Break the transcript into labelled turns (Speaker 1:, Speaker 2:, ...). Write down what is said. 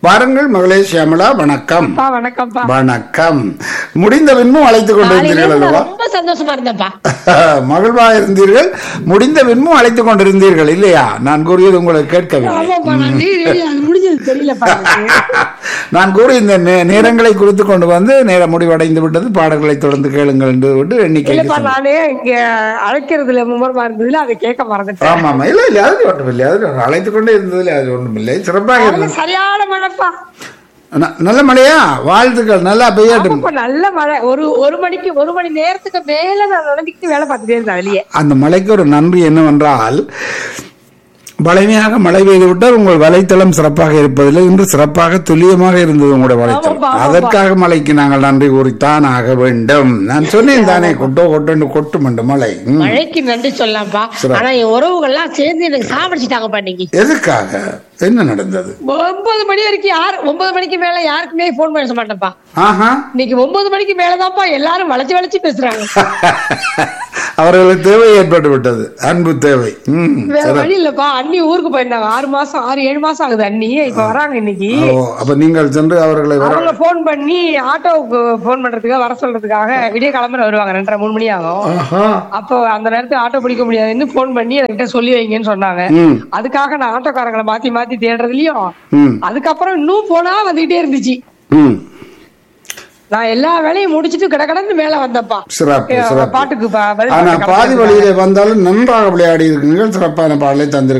Speaker 1: வாருங்கள் மகளே சியாமலா வணக்கம்
Speaker 2: அப்பா வணக்கம்ப்பா
Speaker 1: வணக்கம் முடிந்த பின்பும் அழைத்துக் கொண்டிருந்தீர்கள்
Speaker 2: காலையில
Speaker 1: அல்லவா
Speaker 2: ரொம்ப சந்தோஷமா இருந்தேன்ப்பா
Speaker 1: மகிழ்வா இருந்தீர்கள் முடிந்த பின்பும் அழைத்துக் கொண்டிருந்தீர்கள் இல்லையா நான் கூறியது உங்களுக்கு கேட்கவில்லை
Speaker 2: ஆமாப்பா நான் டேய், டேய், அது முடிஞ்சது தெரியலப்பா எனக்கு.
Speaker 1: நான் கூறி இந்த நே- நேரங்களை குறித்து கொண்டு வந்து நேரம் முடிவடைந்து விட்டது பாடல்களை தொடர்ந்து கேளுங்கள் என்று விட்டு எண்ணிக்கை
Speaker 2: இல்லப்பா நானே இங்க அழைக்கிறதுல மும்மரமா இருந்ததுல அதை கேட்க மறந்துட்டேன்
Speaker 1: ஆமா ஆமா இல்ல இல்ல அது ஒன்றும் இல்லை அது அழைத்துக் கொண்டே இருந்ததில் அது ஒன்றும் இல்லை சிறப்பாக
Speaker 2: அதுல
Speaker 1: இருந்தது
Speaker 2: சரியான மழைப்பா
Speaker 1: ந- நல்ல மழையா வாழ்த்துக்கள் நல்லா பெய்யட்டும்
Speaker 2: ஆமாப்பா, நல்ல மழை ஒரு ஒரு மணிக்கு ஒரு மணி நேரத்துக்கு மேல நான் நடந்துக்கிட்டு வேலை பார்த்துட்டே இருந்தேன் அதுலயே
Speaker 1: அந்த மழைக்கு ஒரு நன்றி என்னவென்றால் வலிமையாக மழை பெய்து விட்டால் உங்கள் வலைத்தளம் சிறப்பாக இருப்பதில்லை இன்று சிறப்பாக துல்லியமாக இருந்தது உங்களுடைய வலைத்தளம்
Speaker 2: ஆமாப்பா, ஆமாப்பா.
Speaker 1: அதற்காக மழைக்கு நாங்கள் நன்றி கூறித்தான் ஆக வேண்டும் நான் சொன்னேன் தானே கொட்டோ கொட்டோன்னு கொட்டும் என்று மழை ம்.
Speaker 2: மழைக்கு நன்றி சொல்லலாம்ப்பா
Speaker 1: சிறப்பு.
Speaker 2: ஆனா என் உறவுகள்லாம் சேர்ந்து எனக்கு சாப்பிடுச்சிட்டாங்கப்பா இன்னைக்கு
Speaker 1: எதுக்காக என்ன நடந்தது
Speaker 2: ஒன்பது மணி வரைக்கும் யார் ஒன்பது மணிக்கு மேல யாருக்குமே போன் பேச மாட்டேன்ப்பா
Speaker 1: ஆஹா
Speaker 2: இன்னைக்கு ஒன்பது மணிக்கு மேலதான்ப்பா எல்லாரும் வளைச்சு வளைச்சு பேசுறாங்க
Speaker 1: அவர்களுக்கு தேவை ஏற்பட்டு விட்டது அன்பு தேவை ம்
Speaker 2: வேற
Speaker 1: சிறப்பு.
Speaker 2: வழி இல்லப்பா அண்ணி ஊருக்கு போயிருந்தாங்க ஆறு மாசம் ஆறு ஏழு மாசம் ஆகுது அண்ணி இப்ப வராங்க இன்னைக்கு
Speaker 1: ஓ அப்ப நீங்கள் சென்று அவர்களை வர
Speaker 2: அவங்க போன் பண்ணி ஆட்டோவுக்கு போன் பண்றதுக்காக வர சொல்றதுக்காக விடிய கிளம்புற வருவாங்க ரெண்டரை மூணு மணி ஆகும்
Speaker 1: ஆஹா
Speaker 2: அப்போ அந்த நேரத்துக்கு ஆட்டோ பிடிக்க முடியாதுன்னு போன் பண்ணி என்கிட்ட சொல்லி வைங்கன்னு சொன்னாங்க
Speaker 1: ம்
Speaker 2: அதுக்காக நான் ஆட்டோக்காரங்களை மாத்தி மாத்தி தேடுறதுலயும்
Speaker 1: ம்
Speaker 2: அதுக்கப்புறம் இன்னும் போனா வந்துகிட்டே இருந்துச்சு
Speaker 1: ம்
Speaker 2: நான் எல்லா வேலையும் முடிச்சிட்டு கடகடன்னு மேல வந்தப்பா
Speaker 1: சிறப்பு சிறப்பு
Speaker 2: பாட்டுக்கு ப- பதில்
Speaker 1: ஆனா
Speaker 2: பாட்டு
Speaker 1: பாதி
Speaker 2: கிளம்பி
Speaker 1: வழியிலே வந்தாலும் நன்றாக விளையாடி இருக்கீர்கள் சிறப்பான பாடலை தந்திருக்கிறீர்கள்